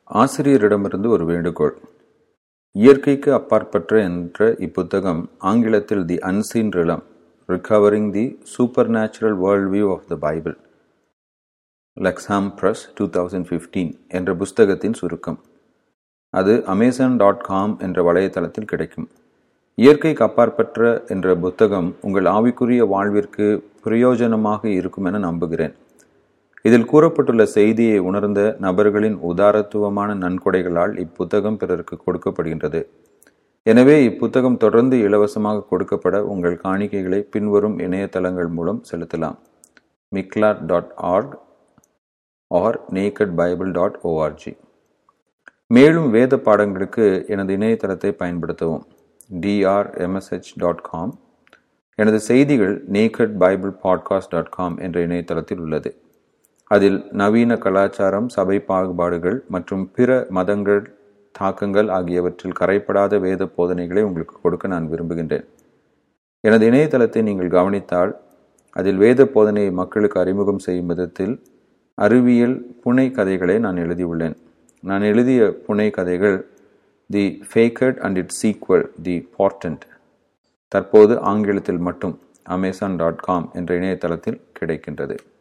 ஆசிரியரிடமிருந்து ஒரு வேண்டுகோள் இயற்கைக்கு அப்பாற்பட்ட என்ற இப்புத்தகம் ஆங்கிலத்தில் the unseen realm recovering the supernatural worldview of the Bible Lexham press two thousand fifteen என்ற புஸ்தகத்தின் சுருக்கம் அது அமேசான் டாட் காம் என்ற வலைத்தளத்தில் கிடைக்கும் இயற்கைக்கு அப்பாற்பற்ற என்ற புத்தகம் உங்கள் ஆவிக்குரிய வாழ்விற்கு பிரயோஜனமாக இருக்கும் என நம்புகிறேன் இதில் கூறப்பட்டுள்ள செய்தியை உணர்ந்த நபர்களின் உதாரத்துவமான நன்கொடைகளால் இப்புத்தகம் பிறருக்கு கொடுக்கப்படுகின்றது எனவே இப்புத்தகம் தொடர்ந்து இலவசமாக கொடுக்கப்பட உங்கள் காணிக்கைகளை பின்வரும் இணையதளங்கள் மூலம் செலுத்தலாம் miqlat dot org or naked bible dot O R G மேலும் வேத பாடங்களுக்கு எனது இணையதளத்தை பயன்படுத்தவும் டிஆர்எம்எஸ்ஹெச் டாட் காம் எனது செய்திகள் naked bible podcast dot com என்ற இணையதளத்தில் உள்ளது அதில் நவீன கலாச்சாரம் சபை பாகுபாடுகள் மற்றும் பிற மதங்கள் தாக்கங்கள் ஆகியவற்றில் கரைப்படாத வேத போதனைகளை உங்களுக்கு கொடுக்க நான் விரும்புகின்றேன் எனது இணையதளத்தை நீங்கள் கவனித்தால் அதில் வேத போதனையை மக்களுக்கு அறிமுகம் செய்யும் விதத்தில் அறிவியல் புனை கதைகளை நான் எழுதியுள்ளேன் நான் எழுதிய புனை கதைகள் the facade and its sequel the portent தற்போது ஆங்கிலத்தில் மட்டும் அமேசான் டாட் காம் என்ற இணையதளத்தில் கிடைக்கின்றது